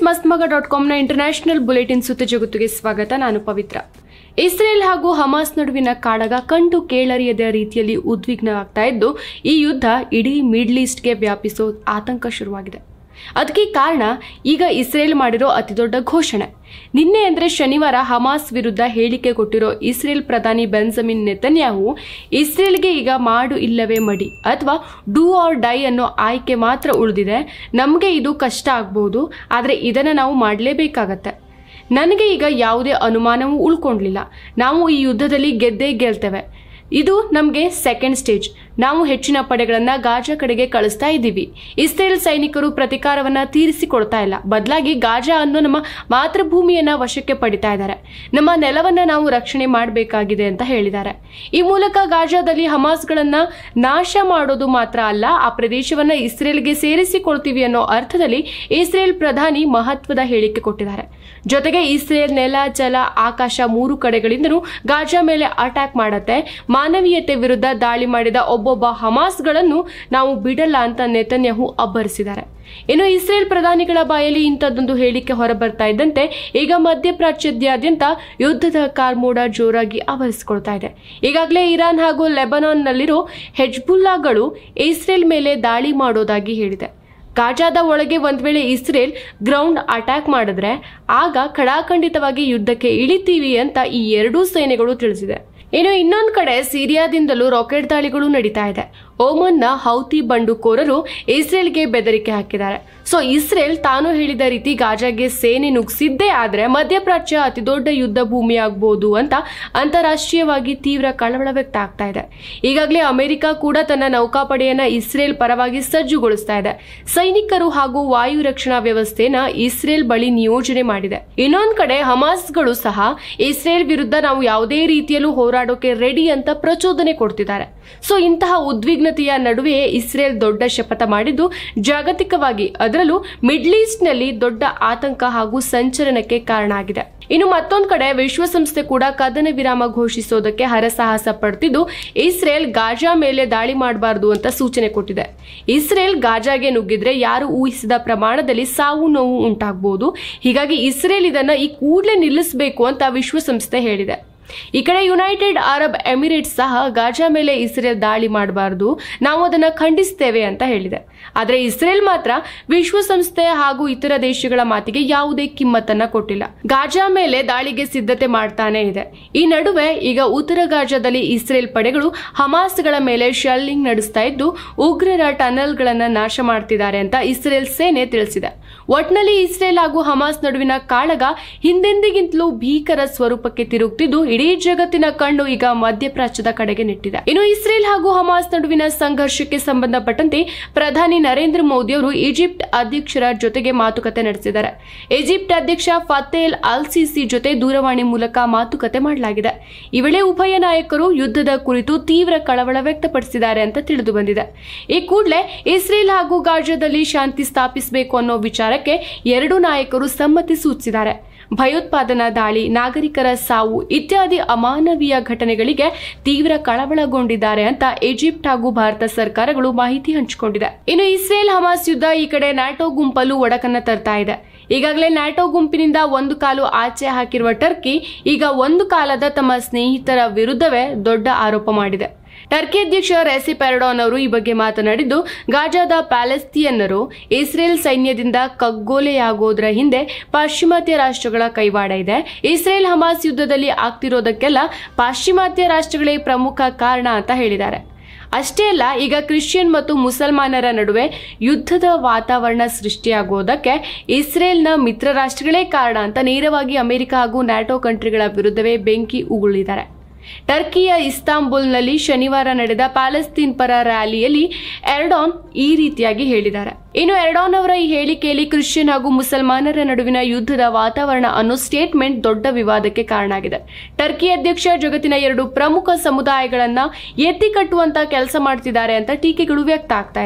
ಮಸ್ತ್ಮಗ dot ಕಾಮ್ನ international bulletin ಸುದ್ದಿ ಜಗತ್ತಿಗೆ ಸ್ವಾಗತ ನಾನು ಪವಿತ್ರ ಇಸ್ರೇಲ್ ಹಾಗೂ ಹಮಾಸ್ ನಡುವಿನ ಕಾಳಗ ಕಂಡು ಕೇಳರಿಯದ ರೀತಿಯಲ್ಲಿ ಉದ್ವಿಗ್ನವಾಗ್ತಾ ಇದ್ದು ಈ ಯುದ್ಧ ಇಡೀ ಮಿಡ್ಲ್ ಈಸ್ಟ್ಗೆ ವ್ಯಾಪಿಸೋ ಆತಂಕ ಶುರುವಾಗಿದೆ ಅದಕ್ಕೆ ಕಾರಣ ಈಗ ಇಸ್ರೇಲ್ ಮಾಡಿರೋ ಅತಿದೊಡ್ಡ ಘೋಷಣೆ ನಿನ್ನೆ ಅಂದರೆ ಶನಿವಾರ ಹಮಾಸ್ ವಿರುದ್ಧ ಹೇಳಿಕೆ ಕೊಟ್ಟಿರೋ ಇಸ್ರೇಲ್ ಪ್ರಧಾನಿ ಬೆನ್ಜಮಿನ್ ನೆತನ್ಯಾಹು ಇಸ್ರೇಲ್ಗೆ ಈಗ ಮಾಡು ಇಲ್ಲವೇ ಮಡಿ ಅಥವಾ ಡೂ ಆರ್ ಡೈ ಅನ್ನೋ ಆಯ್ಕೆ ಮಾತ್ರ ಉಳಿದಿದೆ ನಮಗೆ ಇದು ಕಷ್ಟ ಆಗ್ಬೋದು ಆದರೆ ಇದನ್ನು ನಾವು ಮಾಡಲೇಬೇಕಾಗತ್ತೆ ನನಗೆ ಈಗ ಯಾವುದೇ ಅನುಮಾನವೂ ಉಳ್ಕೊಂಡಿಲ್ಲ ನಾವು ಈ ಯುದ್ಧದಲ್ಲಿ ಗೆದ್ದೇ ಗೆಲ್ತೇವೆ ಇದು ನಮಗೆ ಸೆಕೆಂಡ್ ಸ್ಟೇಜ್ ನಾವು ಹೆಚ್ಚಿನ ಪಡೆಗಳನ್ನ ಗಾಜಾ ಕಡೆಗೆ ಕಳಿಸ್ತಾ ಇದ್ದೀವಿ ಇಸ್ರೇಲ್ ಸೈನಿಕರು ಪ್ರತಿಕಾರವನ್ನ ತೀರಿಸಿಕೊಡ್ತಾ ಇಲ್ಲ ಬದಲಾಗಿ ಗಾಜಾ ಅನ್ನೋ ನಮ್ಮ ಮಾತೃಭೂಮಿಯನ್ನ ವಶಕ್ಕೆ ಪಡಿತಾ ಇದ್ದಾರೆ ನಮ್ಮ ನೆಲವನ್ನ ನಾವು ರಕ್ಷಣೆ ಮಾಡಬೇಕಾಗಿದೆ ಅಂತ ಹೇಳಿದ್ದಾರೆ ಈ ಮೂಲಕ ಗಾಜಾದಲ್ಲಿ ಹಮಾಸ್ಗಳನ್ನ ನಾಶ ಮಾಡೋದು ಮಾತ್ರ ಅಲ್ಲ ಆ ಪ್ರದೇಶವನ್ನ ಇಸ್ರೇಲ್ಗೆ ಸೇರಿಸಿಕೊಳ್ತೀವಿ ಅನ್ನೋ ಅರ್ಥದಲ್ಲಿ ಇಸ್ರೇಲ್ ಪ್ರಧಾನಿ ಮಹತ್ವದ ಹೇಳಿಕೆ ಕೊಟ್ಟಿದ್ದಾರೆ ಜೊತೆಗೆ ಇಸ್ರೇಲ್ ನೆಲ ಜಲ ಆಕಾಶ ಮೂರು ಕಡೆಗಳಿಂದಲೂ ಗಾಜಾ ಮೇಲೆ ಅಟ್ಯಾಕ್ ಮಾಡತ್ತೆ ಮಾನವೀಯತೆ ವಿರುದ್ಧ ದಾಳಿ ಮಾಡಿದ ಒಬ್ಬೊಬ್ಬ ಹಮಾಸ್ಗಳನ್ನು ನಾವು ಬಿಡಲ್ಲ ಅಂತ ನೆತನ್ಯಾಹು ಅಬ್ಬರಿಸಿದ್ದಾರೆ ಇನ್ನು ಇಸ್ರೇಲ್ ಪ್ರಧಾನಿಗಳ ಬಾಯಲ್ಲಿ ಇಂಥದ್ದೊಂದು ಹೇಳಿಕೆ ಹೊರಬರ್ತಾ ಇದ್ದಂತೆ ಈಗ ಮಧ್ಯಪ್ರಾಚ್ಯಾದ್ಯಂತ ಯುದ್ಧದ ಕಾರ್ಮೋಡ ಜೋರಾಗಿ ಆವರಿಸಿಕೊಳ್ತಾ ಇದೆ ಈಗಾಗಲೇ ಇರಾನ್ ಹಾಗೂ ಲೆಬನಾನ್ನಲ್ಲಿರೋ ಹೆಜ್ಬುಲ್ಲಾಗಳು ಇಸ್ರೇಲ್ ಮೇಲೆ ದಾಳಿ ಮಾಡೋದಾಗಿ ಹೇಳಿದೆ ಗಾಜಾದ ಒಳಗೆ ಒಂದ್ ವೇಳೆ ಇಸ್ರೇಲ್ ಗ್ರೌಂಡ್ ಅಟ್ಯಾಕ್ ಮಾಡಿದ್ರೆ ಆಗ ಖಡಾಖಂಡಿತವಾಗಿ ಯುದ್ಧಕ್ಕೆ ಇಳಿತೀವಿ ಅಂತ ಈ ಎರಡೂ ಸೇನೆಗಳು ತಿಳಿಸಿದೆ ಇನ್ನು ಇನ್ನೊಂದು ಕಡೆ ಸಿರಿಯಾದಿಂದಲೂ ರಾಕೆಟ್ ದಾಳಿಗಳು ನಡೀತಾ ಇದೆ ಓಮನ್ನ ಹೌತಿ ಬಂಡುಕೋರರು ಇಸ್ರೇಲ್ಗೆ ಬೆದರಿಕೆ ಹಾಕಿದ್ದಾರೆ ಸೊ ಇಸ್ರೇಲ್ ತಾನು ಹೇಳಿದ ರೀತಿ ಗಾಜಾಗೆ ಸೇನೆ ನುಗ್ಸಿದ್ದೇ ಆದ್ರೆ ಮಧ್ಯಪ್ರಾಚ್ಯ ಅತಿದೊಡ್ಡ ಯುದ್ಧ ಭೂಮಿ ಆಗ್ಬೋದು ಅಂತ ಅಂತಾರಾಷ್ಟ್ರೀಯವಾಗಿ ತೀವ್ರ ಕಳವಳ ವ್ಯಕ್ತ ಆಗ್ತಾ ಇದೆ ಈಗಾಗಲೇ ಅಮೆರಿಕ ಕೂಡ ತನ್ನ ನೌಕಾಪಡೆಯನ್ನ ಇಸ್ರೇಲ್ ಪರವಾಗಿ ಸಜ್ಜುಗೊಳಿಸ್ತಾ ಇದೆ ಸೈನಿಕರು ಹಾಗೂ ವಾಯು ರಕ್ಷಣಾ ವ್ಯವಸ್ಥೆನ ಇಸ್ರೇಲ್ ಬಳಿ ನಿಯೋಜನೆ ಮಾಡಿದೆ ಇನ್ನೊಂದ್ ಕಡೆ ಹಮಾಸ್ಗಳು ಸಹ ಇಸ್ರೇಲ್ ವಿರುದ್ಧ ನಾವು ಯಾವುದೇ ರೀತಿಯಲ್ಲೂ ಹೋರಾಡೋಕೆ ರೆಡಿ ಅಂತ ಪ್ರಚೋದನೆ ಕೊಡ್ತಿದ್ದಾರೆ ಸೊ ಇಂತಹ ಉದ್ವಿಗ್ನತೆಯ ನಡುವೆಯೇ ಇಸ್ರೇಲ್ ದೊಡ್ಡ ಶಪಥ ಮಾಡಿದ್ದು ಜಾಗತಿಕವಾಗಿ ಅದರಲ್ಲೂ ಮಿಡ್ಲ್ ಈಸ್ಟ್ ನಲ್ಲಿ ದೊಡ್ಡ ಆತಂಕ ಹಾಗೂ ಸಂಚಲನಕ್ಕೆ ಕಾರಣ ಆಗಿದೆ ಇನ್ನು ಮತ್ತೊಂದು ಕಡೆ ವಿಶ್ವಸಂಸ್ಥೆ ಕೂಡ ಕದನ ವಿರಾಮ ಘೋಷಿಸೋದಕ್ಕೆ ಹರಸಾಹಸ ಪಡ್ತಿದ್ದು ಇಸ್ರೇಲ್ ಗಾಜಾ ಮೇಲೆ ದಾಳಿ ಮಾಡಬಾರದು ಅಂತ ಸೂಚನೆ ಕೊಟ್ಟಿದೆ ಇಸ್ರೇಲ್ ಗಾಜಾಗೆ ನುಗ್ಗಿದ್ರೆ ಯಾರು ಊಹಿಸಿದ ಪ್ರಮಾಣದಲ್ಲಿ ಸಾವು ನೋವು ಉಂಟಾಗಬಹುದು ಹೀಗಾಗಿ ಇಸ್ರೇಲ್ ಇದನ್ನ ಈ ಕೂಡಲೇ ನಿಲ್ಲಿಸಬೇಕು ಅಂತ ವಿಶ್ವಸಂಸ್ಥೆ ಹೇಳಿದೆ ಈ ಕಡೆ ಯುನೈಟೆಡ್ ಅರಬ್ ಎಮಿರೇಟ್ಸ್ ಸಹ ಗಾಜಾ ಮೇಲೆ ಇಸ್ರೇಲ್ ದಾಳಿ ಮಾಡಬಾರದು ನಾವು ಅದನ್ನ ಖಂಡಿಸ್ತೇವೆ ಅಂತ ಹೇಳಿದೆ ಆದರೆ ಇಸ್ರೇಲ್ ಮಾತ್ರ ವಿಶ್ವಸಂಸ್ಥೆ ಹಾಗೂ ಇತರ ದೇಶಗಳ ಮಾತಿಗೆ ಯಾವುದೇ ಕಿಮ್ಮತ್ತನ್ನ ಕೊಟ್ಟಿಲ್ಲ ಗಾಜಾ ಮೇಲೆ ದಾಳಿಗೆ ಸಿದ್ಧತೆ ಮಾಡ್ತಾನೆ ಇದೆ ಈ ನಡುವೆ ಈಗ ಉತ್ತರ ಗಾಜಾದಲ್ಲಿ ಇಸ್ರೇಲ್ ಪಡೆಗಳು ಹಮಾಸ್ಗಳ ಮೇಲೆ ಶೆಲ್ಲಿಂಗ್ ನಡೆಸ್ತಾ ಇದ್ದು ಉಗ್ರರ ಟನಲ್ಗಳನ್ನ ನಾಶ ಮಾಡ್ತಿದ್ದಾರೆ ಅಂತ ಇಸ್ರೇಲ್ ಸೇನೆ ತಿಳಿಸಿದೆ ಒಟ್ನಲ್ಲಿ ಇಸ್ರೇಲ್ ಹಾಗೂ ಹಮಾಸ್ ನಡುವಿನ ಕಾಳಗ ಹಿಂದೆಂದಿಗಿಂತಲೂ ಭೀಕರ ಸ್ವರೂಪಕ್ಕೆ ತಿರುಗುತ್ತಿದ್ದು ಇಡೀ ಜಗತ್ತಿನ ಕಣ್ಣು ಈಗ ಮಧ್ಯಪ್ರಾಚ್ಯದ ಕಡೆಗೆ ನೆಟ್ಟಿದೆ ಇನ್ನು ಇಸ್ರೇಲ್ ಹಾಗೂ ಹಮಾಸ್ ನಡುವಿನ ಸಂಘರ್ಷಕ್ಕೆ ಸಂಬಂಧಪಟ್ಟಂತೆ ಪ್ರಧಾನಿ ನರೇಂದ್ರ ಮೋದಿ ಅವರು ಈಜಿಪ್ಟ್ ಅಧ್ಯಕ್ಷರ ಜೊತೆಗೆ ಮಾತುಕತೆ ನಡೆಸಿದ್ದಾರೆ ಈಜಿಪ್ಟ್ ಅಧ್ಯಕ್ಷ ಫತೇಲ್ ಅಲ್ ಸಿಸಿ ಜೊತೆ ದೂರವಾಣಿ ಮೂಲಕ ಮಾತುಕತೆ ಮಾಡಲಾಗಿದೆ ಈ ವೇಳೆ ಉಭಯ ನಾಯಕರು ಯುದ್ಧದ ಕುರಿತು ತೀವ್ರ ಕಳವಳ ವ್ಯಕ್ತಪಡಿಸಿದ್ದಾರೆ ಅಂತ ತಿಳಿದು ಬಂದಿದೆ ಈ ಕೂಡಲೇ ಇಸ್ರೇಲ್ ಹಾಗೂ ಗಾಜಾದಲ್ಲಿ ಶಾಂತಿ ಸ್ಥಾಪಿಸಬೇಕು ಅನ್ನೋ ವಿಚಾರಕ್ಕೆ ಎರಡೂ ನಾಯಕರು ಸಮ್ಮತಿ ಸೂಚಿಸಿದ್ದಾರೆ ಭಯೋತ್ಪಾದನಾ ದಾಳಿ ನಾಗರಿಕರ ಸಾವು ಇತ್ಯಾದಿ ಅಮಾನವೀಯ ಘಟನೆಗಳಿಗೆ ತೀವ್ರ ಕಳವಳಗೊಂಡಿದ್ದಾರೆ ಅಂತ ಈಜಿಪ್ಟ್ ಹಾಗೂ ಭಾರತ ಸರ್ಕಾರಗಳು ಮಾಹಿತಿ ಹಂಚಿಕೊಂಡಿದೆ ಇನ್ನು ಇಸ್ರೇಲ್ ಹಮಾಸ್ ಯುದ್ಧ ಈ ಕಡೆ ನ್ಯಾಟೋ ಗುಂಪಲ್ಲೂ ಒಡಕನ್ನ ತರ್ತಾ ಇದೆ ಈಗಾಗಲೇ ನ್ಯಾಟೋ ಗುಂಪಿನಿಂದ ಒಂದು ಕಾಲು ಆಚೆ ಹಾಕಿರುವ ಟರ್ಕಿ ಈಗ ಒಂದು ಕಾಲದ ತಮ್ಮ ಸ್ನೇಹಿತರ ವಿರುದ್ಧವೇ ದೊಡ್ಡ ಆರೋಪ ಮಾಡಿದೆ ಟರ್ಕಿ ಅಧ್ಯಕ್ಷ ರೆಸಿಪ್ ಎರ್ಡಾನ್ ಅವರು ಈ ಬಗ್ಗೆ ಮಾತನಾಡಿದ್ದು ಗಾಜಾದ ಪ್ಯಾಲೆಸ್ತೀಯನ್ನರು ಇಸ್ರೇಲ್ ಸೈನ್ಯದಿಂದ ಕಗ್ಗೋಲೆಯಾಗೋದ್ರ ಹಿಂದೆ ಪಾಶ್ಚಿಮಾತ್ಯ ರಾಷ್ಟ್ರಗಳ ಕೈವಾಡ ಇದೆ ಇಸ್ರೇಲ್ ಹಮಾಸ್ ಯುದ್ಧದಲ್ಲಿ ಆಗ್ತಿರೋದಕ್ಕೆಲ್ಲ ಪಾಶ್ಚಿಮಾತ್ಯ ರಾಷ್ಟ್ರಗಳೇ ಪ್ರಮುಖ ಕಾರಣ ಅಂತ ಹೇಳಿದ್ದಾರೆ ಅಷ್ಟೇ ಅಲ್ಲ ಈಗ ಕ್ರಿಶ್ಚಿಯನ್ ಮತ್ತು ಮುಸಲ್ಮಾನರ ನಡುವೆ ಯುದ್ಧದ ವಾತಾವರಣ ಸೃಷ್ಟಿಯಾಗುವುದಕ್ಕೆ ಇಸ್ರೇಲ್ನ ಮಿತ್ರ ರಾಷ್ಟ್ರಗಳೇ ಕಾರಣ ಅಂತ ನೇರವಾಗಿ ಅಮೆರಿಕ ಹಾಗೂ ನ್ಯಾಟೋ ಕಂಟ್ರಿಗಳ ವಿರುದ್ಧವೇ ಬೆಂಕಿ ಉಗುಳಿದ್ದಾರೆ ಟರ್ಕಿಯ ಇಸ್ತಾಂಬುಲ್ನಲ್ಲಿ ಶನಿವಾರ ನಡೆದ ಪ್ಯಾಲೆಸ್ತೀನ್ ಪರ ರ್ಯಾಲಿಯಲ್ಲಿ ಎರ್ಡಾನ್ ಈ ರೀತಿಯಾಗಿ ಹೇಳಿದ್ದಾರೆ ಇನ್ನು ಎರ್ಡಾನ್ ಅವರ ಈ ಹೇಳಿಕೆಯಲ್ಲಿ ಕ್ರಿಶ್ಚಿಯನ್ ಹಾಗೂ ಮುಸಲ್ಮಾನರ ನಡುವಿನ ಯುದ್ಧದ ವಾತಾವರಣ ಅನ್ನೋ ಸ್ಟೇಟ್ಮೆಂಟ್ ದೊಡ್ಡ ವಿವಾದಕ್ಕೆ ಕಾರಣ ಆಗಿದೆ ಟರ್ಕಿ ಅಧ್ಯಕ್ಷ ಜಗತ್ತಿನ ಎರಡು ಪ್ರಮುಖ ಸಮುದಾಯಗಳನ್ನ ಎತ್ತಿ ಕಟ್ಟುವಂತ ಕೆಲಸ ಮಾಡ್ತಿದ್ದಾರೆ ಅಂತ ಟೀಕೆಗಳು ವ್ಯಕ್ತ ಆಗ್ತಾ ಇದೆ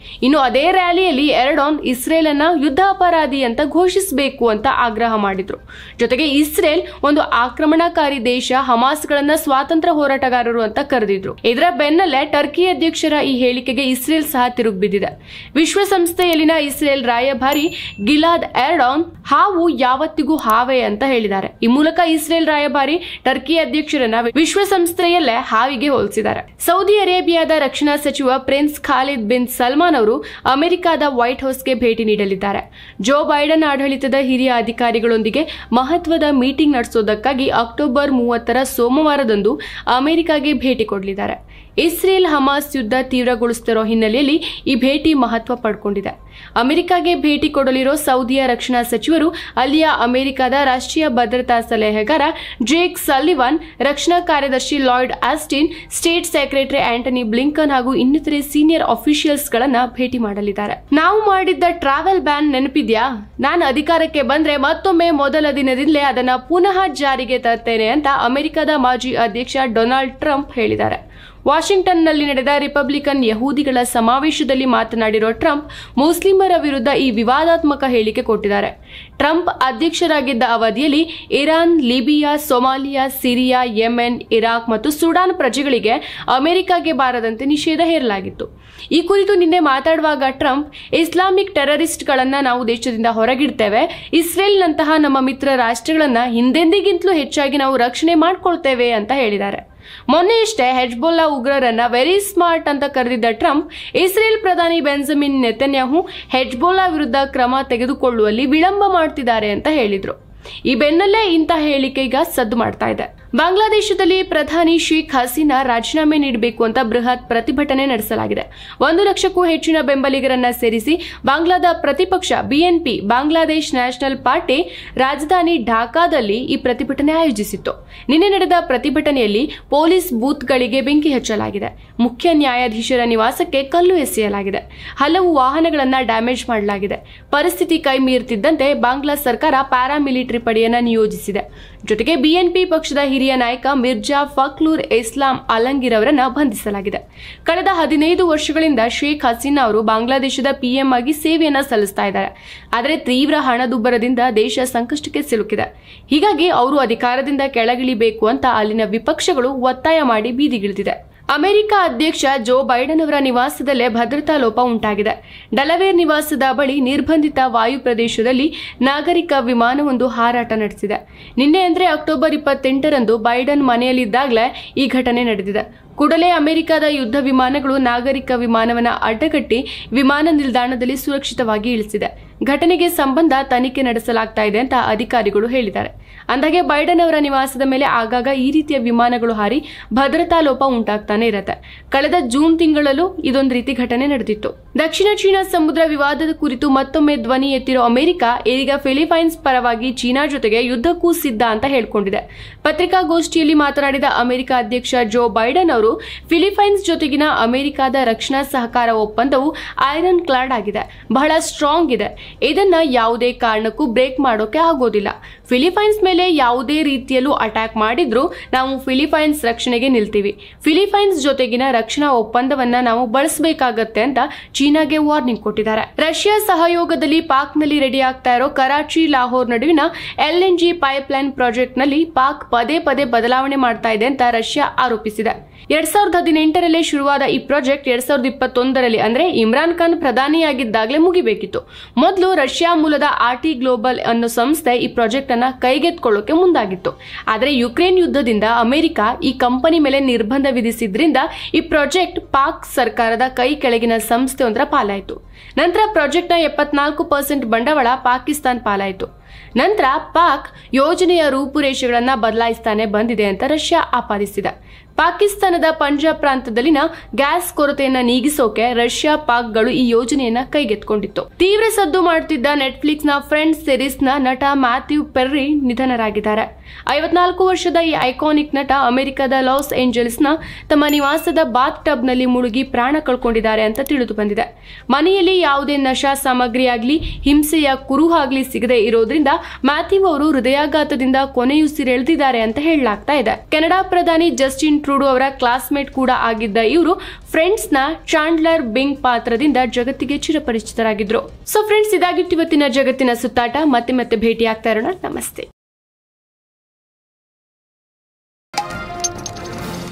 ಇನ್ನು ಅದೇ ರ್ಯಾಲಿಯಲ್ಲಿ ಎರ್ಡಾನ್ ಇಸ್ರೇಲ್ ಅನ್ನ ಯುದ್ಧ ಅಪರಾಧಿ ಅಂತ ಘೋಷಿಸಬೇಕು ಅಂತ ಆಗ್ರಹ ಮಾಡಿದ್ರು ಜೊತೆಗೆ ಇಸ್ರೇಲ್ ಒಂದು ಆಕ್ರಮಣಕಾರಿ ದೇಶ ಹಮಾಸ್ಗಳನ್ನ ಸ್ವಾತಂತ್ರ್ಯ ಹೋರಾಟಗಾರರು ಅಂತ ಕರೆದಿದ್ರು ಇದರ ಬೆನ್ನಲ್ಲೇ ಟರ್ಕಿ ಅಧ್ಯಕ್ಷರ ಈ ಹೇಳಿಕೆಗೆ ಇಸ್ರೇಲ್ ಸಹ ತಿರುಗಿ ಬಿದ್ದಿದೆ ವಿಶ್ವಸಂಸ್ಥೆಯಲ್ಲಿನ ಇಸ್ರೇಲ್ ರಾಯಭಾರಿ ಗಿಲಾದ್ ಎರ್ಡಾನ್ ಹಾವು ಯಾವತ್ತಿಗೂ ಹಾವೆ ಅಂತ ಹೇಳಿದ್ದಾರೆ ಈ ಮೂಲಕ ಇಸ್ರೇಲ್ ರಾಯಭಾರಿ ಟರ್ಕಿ ಅಧ್ಯಕ್ಷರನ್ನ ವಿಶ್ವಸಂಸ್ಥೆಯಲ್ಲೇ ಹಾವಿಗೆ ಹೋಲಿಸಿದ್ದಾರೆ ಸೌದಿ ಅರೇಬಿಯಾದ ರಕ್ಷಣಾ ಸಚಿವ ಪ್ರಿನ್ಸ್ ಖಾಲಿದ್ ಬಿನ್ ಸಲ್ಮಾನ್ ಅವರು ಅಮೆರಿಕದ ವೈಟ್ ಹೌಸ್ಗೆ ಭೇಟಿ ನೀಡಲಿದ್ದಾರೆ ಜೋ ಬೈಡನ್ ಆಡಳಿತದ ಹಿರಿಯ ಅಧಿಕಾರಿಗಳೊಂದಿಗೆ ಮಹತ್ವದ ಮೀಟಿಂಗ್ ನಡೆಸೋದಕ್ಕಾಗಿ ಅಕ್ಟೋಬರ್ ಮೂವತ್ತರ ಸೋಮವಾರದಂದು ಅಮೆರಿಕಾಗೆ ಭೇಟಿ ಕೊಡಲಿದ್ದಾರೆ ಇಸ್ರೇಲ್ ಹಮಾಸ್ ಯುದ್ಧ ತೀವ್ರಗೊಳಿಸುತ್ತಿರೋ ಹಿನ್ನೆಲೆಯಲ್ಲಿ ಈ ಭೇಟಿ ಮಹತ್ವ ಪಡ್ಕೊಂಡಿದೆ ಅಮೆರಿಕಾಗೆ ಭೇಟಿ ಕೊಡಲಿರೋ ಸೌದಿಯ ರಕ್ಷಣಾ ಸಚಿವರು ಅಲ್ಲಿಯ ಅಮೆರಿಕದ ರಾಷ್ಟ್ರೀಯ ಭದ್ರತಾ ಸಲಹೆಗಾರ ಜೇಕ್ ಸಲ್ಲಿವಾನ್ ರಕ್ಷಣಾ ಕಾರ್ಯದರ್ಶಿ Lloyd Austin state secretary Antony Blinken ಹಾಗೂ ಇನ್ನಿತರೆ ಸೀನಿಯರ್ ಅಫಿಷಿಯಲ್ಸ್ ಗಳನ್ನ ಭೇಟಿ ಮಾಡಲಿದ್ದಾರೆ ನಾವು ಮಾಡಿದ್ದ ಟ್ರಾವೆಲ್ ಬ್ಯಾನ್ ನೆನಪಿದ್ಯಾ ನಾನು ಅಧಿಕಾರಕ್ಕೆ ಬಂದ್ರೆ ಮತ್ತೊಮ್ಮೆ ಮೊದಲ ದಿನದಿಂದಲೇ ಅದನ್ನ ಪುನಃ ಜಾರಿಗೆ ತರ್ತೇನೆ ಅಂತ ಅಮೆರಿಕದ ಮಾಜಿ ಅಧ್ಯಕ್ಷ ಡೊನಾಲ್ಡ್ ಟ್ರಂಪ್ ಹೇಳಿದ್ದಾರೆ ವಾಷಿಂಗ್ಟನ್ನಲ್ಲಿ ನಡೆದ ರಿಪಬ್ಲಿಕನ್ ಯಹೂದಿಗಳ ಸಮಾವೇಶದಲ್ಲಿ ಮಾತನಾಡಿರೋ ಟ್ರಂಪ್ ಮುಸ್ಲಿಮರ ವಿರುದ್ಧ ಈ ವಿವಾದಾತ್ಮಕ ಹೇಳಿಕೆ ಕೊಟ್ಟಿದ್ದಾರೆ ಟ್ರಂಪ್ ಅಧ್ಯಕ್ಷರಾಗಿದ್ದ ಅವಧಿಯಲ್ಲಿ Iran Libya Somalia Syria Yemen Iraq ಮತ್ತು ಸುಡಾನ್ ಪ್ರಜೆಗಳಿಗೆ ಅಮೆರಿಕಾಗೆ ಬಾರದಂತೆ ನಿಷೇಧ ಹೇರಲಾಗಿತ್ತು ಈ ಕುರಿತು ನಿನ್ನೆ ಮಾತಾಡುವಾಗ ಟ್ರಂಪ್ ಇಸ್ಲಾಮಿಕ್ ಟೆರರಿಸ್ಟ್ಗಳನ್ನ ನಾವು ದೇಶದಿಂದ ಹೊರಗಿಡ್ತೇವೆ ಇಸ್ರೇಲ್ನಂತಹ ನಮ್ಮ ಮಿತ್ರ ರಾಷ್ಟ್ರಗಳನ್ನ ಹಿಂದೆಂದಿಗಿಂತಲೂ ಹೆಚ್ಚಾಗಿ ನಾವು ರಕ್ಷಣೆ ಮಾಡ್ಕೊಳ್ತೇವೆ ಅಂತ ಹೇಳಿದ್ದಾರೆ ಮೊನ್ನೆಯಷ್ಟೇ ಹೆಜ್ಬೊಲ್ಲಾ ಉಗ್ರರನ್ನ ವೆರಿ ಸ್ಮಾರ್ಟ್ ಅಂತ ಕರೆದಿದ್ದ ಟ್ರಂಪ್ ಇಸ್ರೇಲ್ ಪ್ರಧಾನಿ ಬೆಂಜಮಿನ್ ನೆತನ್ಯಾಹು ಹೆಜ್ಬೊಲ್ಲಾ ವಿರುದ್ಧ ಕ್ರಮ ತೆಗೆದುಕೊಳ್ಳುವಲ್ಲಿ ವಿಳಂಬ ಮಾಡ್ತಿದ್ದಾರೆ ಅಂತ ಹೇಳಿದ್ರು ಈ ಬೆನ್ನಲ್ಲೇ ಇಂಥ ಹೇಳಿಕೆ ಈಗ ಸದ್ದು ಮಾಡ್ತಾ ಇದೆ ಬಾಂಗ್ಲಾದೇಶದಲ್ಲಿ ಪ್ರಧಾನಿ ಶೇಖ್ ಹಸೀನಾ ರಾಜೀನಾಮೆ ನೀಡಬೇಕು ಅಂತ ಬೃಹತ್ ಪ್ರತಿಭಟನೆ ನಡೆಸಲಾಗಿದೆ ಒಂದು ಲಕ್ಷಕ್ಕೂ ಹೆಚ್ಚಿನ ಬೆಂಬಲಿಗರನ್ನ ಸೇರಿಸಿ ಬಾಂಗ್ಲಾದ ಪ್ರತಿಪಕ್ಷ ಬಿಎನ್ಪಿ ಬಾಂಗ್ಲಾದೇಶ್ ನ್ಯಾಷನಲ್ ಪಾರ್ಟಿ ರಾಜಧಾನಿ ಢಾಕಾದಲ್ಲಿ ಈ ಪ್ರತಿಭಟನೆ ಆಯೋಜಿಸಿತ್ತು ನಿನ್ನೆ ನಡೆದ ಪ್ರತಿಭಟನೆಯಲ್ಲಿ ಪೊಲೀಸ್ ಬೂತ್ಗಳಿಗೆ ಬೆಂಕಿ ಹಚ್ಚಲಾಗಿದೆ ಮುಖ್ಯ ನ್ಯಾಯಾಧೀಶರ ನಿವಾಸಕ್ಕೆ ಕಲ್ಲು ಎಸೆಯಲಾಗಿದೆ ಹಲವು ವಾಹನಗಳನ್ನ ಡ್ಯಾಮೇಜ್ ಮಾಡಲಾಗಿದೆ ಪರಿಸ್ಥಿತಿ ಕೈ ಮೀರುತ್ತಿದ್ದಂತೆ ಬಾಂಗ್ಲಾ ಸರ್ಕಾರ ಪ್ಯಾರಾಮಿಲಿಟರಿ ಪಡೆಯನ್ನ ನಿಯೋಜಿಸಿದೆ ಜೊತೆಗೆ ಬಿಎನ್ಪಿ ಪಕ್ಷದ ಹಿರಿಯ ನಾಯಕ ಮಿರ್ಜಾ ಫಕ್ಲೂರ್ ಇಸ್ಲಾಂ ಅಲಂಗಿರ್ ಅವರನ್ನ ಬಂಧಿಸಲಾಗಿದೆ ಕಳೆದ ಹದಿನೈದು ವರ್ಷಗಳಿಂದ ಶೇಖ್ ಹಸೀನಾ ಅವರು ಬಾಂಗ್ಲಾದೇಶದ ಪಿಎಂ ಆಗಿ ಸೇವೆಯನ್ನ ಸಲ್ಲಿಸ್ತಾ ಇದ್ದಾರೆ ಆದರೆ ತೀವ್ರ ಹಣದುಬ್ಬರದಿಂದ ದೇಶ ಸಂಕಷ್ಟಕ್ಕೆ ಸಿಲುಕಿದೆ ಹೀಗಾಗಿ ಅವರು ಅಧಿಕಾರದಿಂದ ಕೆಳಗಿಳಿಬೇಕು ಅಂತ ಅಲ್ಲಿನ ವಿಪಕ್ಷಗಳು ಒತ್ತಾಯ ಮಾಡಿ ಬೀದಿಗಿಳಿದಿದೆ ಅಮೆರಿಕ ಅಧ್ಯಕ್ಷ ಜೋ ಬೈಡನ್ ಅವರ ನಿವಾಸದಲ್ಲೇ ಭದ್ರತಾ ಲೋಪ ಉಂಟಾಗಿದೆ ಡೆಲವೇರ್ ನಿವಾಸದ ಬಳಿ ನಿರ್ಬಂಧಿತ ವಾಯು ಪ್ರದೇಶದಲ್ಲಿ ನಾಗರಿಕ ವಿಮಾನವೊಂದು ಹಾರಾಟ ನಡೆಸಿದೆ ನಿನ್ನೆ ಅಂದ್ರೆ ಅಕ್ಟೋಬರ್ ಇಪ್ಪತ್ತೆಂಟರಂದು ಬೈಡನ್ ಮನೆಯಲ್ಲಿದ್ದಾಗಲೇ ಈ ಘಟನೆ ನಡೆದಿದೆ ಕೂಡಲೇ ಅಮೆರಿಕದ ಯುದ್ಧ ವಿಮಾನಗಳು ನಾಗರಿಕ ವಿಮಾನವನ್ನ ಅಡ್ಡಗಟ್ಟಿ ವಿಮಾನ ನಿಲ್ದಾಣದಲ್ಲಿ ಸುರಕ್ಷಿತವಾಗಿ ಇಳಿಸಿದೆ ಘಟನೆಗೆ ಸಂಬಂಧ ತನಿಖೆ ನಡೆಸಲಾಗ್ತಾ ಇದೆ ಅಂತ ಅಧಿಕಾರಿಗಳು ಹೇಳಿದ್ದಾರೆ ಅಂದಾಗೆ ಬೈಡನ್ ಅವರ ನಿವಾಸದ ಮೇಲೆ ಆಗಾಗ ಈ ರೀತಿಯ ವಿಮಾನಗಳು ಹಾರಿ ಭದ್ರತಾ ಲೋಪ ಉಂಟಾಗ್ತಾನೆ ಇರತ್ತೆ ಕಳೆದ ಜೂನ್ ತಿಂಗಳಲ್ಲೂ ಇದೊಂದು ರೀತಿ ಘಟನೆ ನಡೆದಿತ್ತು ದಕ್ಷಿಣ ಚೀನಾ ಸಮುದ್ರ ವಿವಾದದ ಕುರಿತು ಮತ್ತೊಮ್ಮೆ ಧ್ವನಿ ಎತ್ತಿರೋ ಅಮೆರಿಕ ಈಗ ಫಿಲಿಪೈನ್ಸ್ ಪರವಾಗಿ ಚೀನಾ ಜೊತೆಗೆ ಯುದ್ಧಕ್ಕೂ ಸಿದ್ಧ ಅಂತ ಹೇಳ್ಕೊಂಡಿದೆ ಪತ್ರಿಕಾಗೋಷ್ಠಿಯಲ್ಲಿ ಮಾತನಾಡಿದ ಅಮೆರಿಕ ಅಧ್ಯಕ್ಷ ಜೋ ಬೈಡನ್ ಅವರು ಫಿಲಿಪೈನ್ಸ್ ಜೊತೆಗಿನ ಅಮೆರಿಕದ ರಕ್ಷಣಾ ಸಹಕಾರ ಒಪ್ಪಂದವು ಐರನ್ ಕ್ಲಾಡ್ ಆಗಿದೆ ಬಹಳ ಸ್ಟ್ರಾಂಗ್ ಇದೆ ಇದನ್ನ ಯಾವುದೇ ಕಾರಣಕ್ಕೂ ಬ್ರೇಕ್ ಮಾಡೋಕೆ ಆಗೋದಿಲ್ಲ ಫಿಲಿಪೈನ್ಸ್ ಮೇಲೆ ಯಾವುದೇ ರೀತಿಯಲ್ಲೂ ಅಟ್ಯಾಕ್ ಮಾಡಿದ್ರೂ ನಾವು ಫಿಲಿಪೈನ್ಸ್ ರಕ್ಷಣೆಗೆ ನಿಲ್ತೀವಿ ಫಿಲಿಪೈನ್ಸ್ ಜೊತೆಗಿನ ರಕ್ಷಣಾ ಒಪ್ಪಂದವನ್ನ ನಾವು ಬಳಸಬೇಕಾಗತ್ತೆ ಅಂತ ಚೀನಾಗೆ ವಾರ್ನಿಂಗ್ ಕೊಟ್ಟಿದ್ದಾರೆ ರಷ್ಯಾ ಸಹಯೋಗದಲ್ಲಿ ಪಾಕ್ನಲ್ಲಿ ರೆಡಿ ಆಗ್ತಾ ಇರೋ ಕರಾಚಿ ಲಾಹೋರ್ ನಡುವಿನ ಎಲ್ಎನ್ಜಿ ಪೈಪ್ಲೈನ್ ಪ್ರಾಜೆಕ್ಟ್ ನಲ್ಲಿ ಪಾಕ್ ಪದೇ ಪದೇ ಬದಲಾವಣೆ ಮಾಡ್ತಾ ಇದೆ ಅಂತ ರಷ್ಯಾ ಆರೋಪಿಸಿದೆ ಎರಡ್ ಸಾವಿರದ ಹದಿನೆಂಟರಲ್ಲೇ ಶುರುವಾದ ಈ ಪ್ರಾಜೆಕ್ಟ್ ಎರಡ್ ಸಾವಿರದ ಇಪ್ಪತ್ತೊಂದರಲ್ಲಿ ಅಂದ್ರೆ ಇಮ್ರಾನ್ ಖಾನ್ ಪ್ರಧಾನಿಯಾಗಿದ್ದಾಗಲೇ ಮುಗಿಬೇಕಿತ್ತು ಮೊದಲು ರಷ್ಯಾ ಮೂಲದ ಆರ್ಟಿ ಗ್ಲೋಬಲ್ ಅನ್ನೋ ಸಂಸ್ಥೆ ಈ ಪ್ರಾಜೆಕ್ಟ್ ಅನ್ನ ಕೈಗೆತ್ಕೊಳ್ಳೋಕೆ ಮುಂದಾಗಿತ್ತು ಆದರೆ ಯುಕ್ರೇನ್ ಯುದ್ಧದಿಂದ ಅಮೆರಿಕ ಈ ಕಂಪನಿ ಮೇಲೆ ನಿರ್ಬಂಧ ವಿಧಿಸಿದ್ರಿಂದ ಈ ಪ್ರಾಜೆಕ್ಟ್ ಪಾಕ್ ಸರ್ಕಾರದ ಕೈ ಕೆಳಗಿನ ಸಂಸ್ಥೆಯೊಂದರ ಪಾಲಾಯಿತು ನಂತರ ಪ್ರಾಜೆಕ್ಟ್ನ ಎಪ್ಪತ್ನಾಲ್ಕು ಪರ್ಸೆಂಟ್ ಬಂಡವಾಳ ಪಾಕಿಸ್ತಾನ್ ಪಾಲಾಯಿತು ನಂತರ ಪಾಕ್ ಯೋಜನೆಯ ರೂಪುರೇಷೆಗಳನ್ನ ಬದಲಾಯಿಸ್ತಾನೆ ಬಂದಿದೆ ಅಂತ ರಷ್ಯಾ ಆಪಾದಿಸಿದೆ ಪಾಕಿಸ್ತಾನದ ಪಂಜಾಬ್ ಪ್ರಾಂತದಲ್ಲಿನ ಗ್ಯಾಸ್ ಕೊರತೆಯನ್ನ ನೀಗಿಸೋಕೆ ರಷ್ಯಾ ಪಾಕ್ಗಳು ಈ ಯೋಜನೆಯನ್ನ ಕೈಗೆತ್ಕೊಂಡಿತ್ತು ತೀವ್ರ ಸದ್ದು ಮಾಡುತ್ತಿದ್ದ ನೆಟ್ಫ್ಲಿಕ್ಸ್ ನ ಫ್ರೆಂಡ್ಸ್ ಸೀರೀಸ್ ನ ನಟ ಮ್ಯಾಥ್ಯೂ ಪೆರ್ರಿ ನಿಧನರಾಗಿದ್ದಾರೆ ಐವತ್ನಾಲ್ಕು ವರ್ಷದ ಈ ಐಕಾನಿಕ್ ನಟ ಅಮೆರಿಕದ ಲಾಸ್ ಏಂಜಲ್ಸ್ ನ ತಮ್ಮ ನಿವಾಸದ ಬಾತ್ ಟಬ್ ನಲ್ಲಿ ಮುಳುಗಿ ಪ್ರಾಣ ಕಳ್ಕೊಂಡಿದ್ದಾರೆ ಅಂತ ತಿಳಿದು ಬಂದಿದೆ ಮನೆಯಲ್ಲಿ ಯಾವುದೇ ನಶಾ ಸಾಮಗ್ರಿಯಾಗ್ಲಿ ಹಿಂಸೆಯ ಕುರುಹಾಗ್ಲಿ ಸಿಗದೆ ಇರೋದ್ರಿಂದ ಮ್ಯಾಥ್ಯೂ ಅವರು ಹೃದಯಾಘಾತದಿಂದ ಕೊನೆಯುಸಿರೆಳೆದಿದ್ದಾರೆ ಅಂತ ಹೇಳಲಾಗ್ತಾ ಇದೆ ಕೆನಡಾ ಪ್ರಧಾನಿ ಜಸ್ಟಿನ್ ಟ್ರೂ ಟ್ರೂಡು ಅವರ ಕ್ಲಾಸ್ಮೇಟ್ ಕೂಡ ಆಗಿದ್ದ ಇವರು ಫ್ರೆಂಡ್ಸ್ನ ಚಾಂಡ್ಲರ್ ಬಿಂಗ್ ಪಾತ್ರದಿಂದ ಜಗತ್ತಿಗೆ ಚಿರಪರಿಚಿತರಾಗಿದ್ರು ಸೊ ಫ್ರೆಂಡ್ಸ್ ಇದಾಗಿತ್ತು ಇವತ್ತಿನ ಜಗತ್ತಿನ ಸುತ್ತಾಟ ಮತ್ತೆ ಮತ್ತೆ ಭೇಟಿ ಆಗ್ತಾ ಇರೋಣ ನಮಸ್ತೆ